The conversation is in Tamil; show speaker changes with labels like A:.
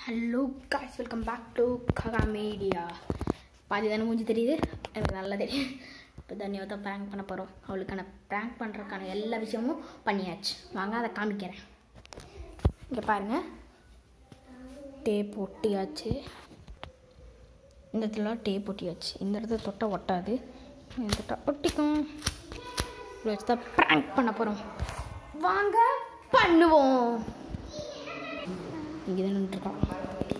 A: hello guys welcome back to Kaka media பாதி தானே மூஞ்சி தெரியுது எனக்கு நல்லா தெரியும் இப்போ தனியாக தான் ப்ராங்க் பண்ண போகிறோம் அவளுக்கான ப்ராங்க் பண்ணுறதுக்கான எல்லா விஷயமும் பண்ணியாச்சு வாங்க அதை காமிக்கிறேன் இங்கே பாருங்கள் டேப் ஒட்டியாச்சு இந்த இடத்துல டேப் ஒட்டியாச்சு இந்த இடத்துல தொட்டை ஒட்டாது இந்த தொட்டை ஒட்டிக்கும் இவ்வளோ வச்சு தான் ப்ராங்க் பண்ண போகிறோம் வாங்க பண்ணுவோம் இங்கே தான் நின்றுருக்கோம்